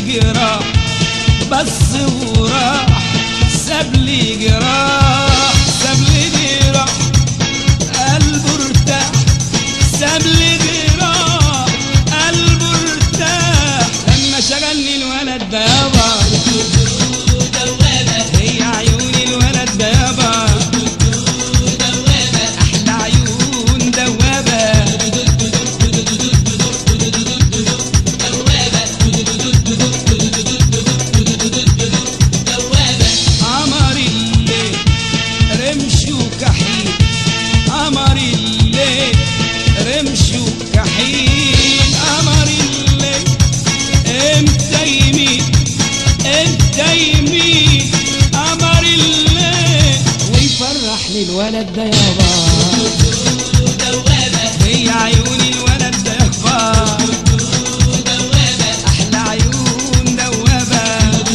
جراح بس وراح ساب لي جراح ساب لي جراح قلبه ارتاح ساب لي جراح قلبه ارتاح لما شغلني الولد ده يابا هي عيون الولد ده يابا احلى عيون دوابه قمر الليل رمش وكحيل قمر الليل رمش وكحيل قمر الليل امتى يمين امتى يمين قمر الليل ويفرح لي الولد ده يابا هي عيون الولد ده يابا احلى عيون دوابه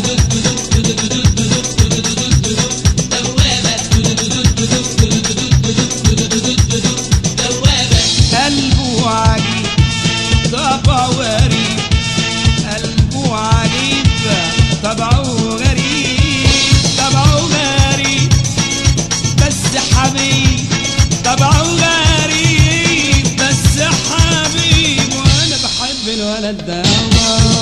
قلبه عجيب طبعه غريب قلبه عجيب طبعه غريب طبعه غريب بس حبيب طبعه غريب بس حبيب وانا بحب الولد ده يابا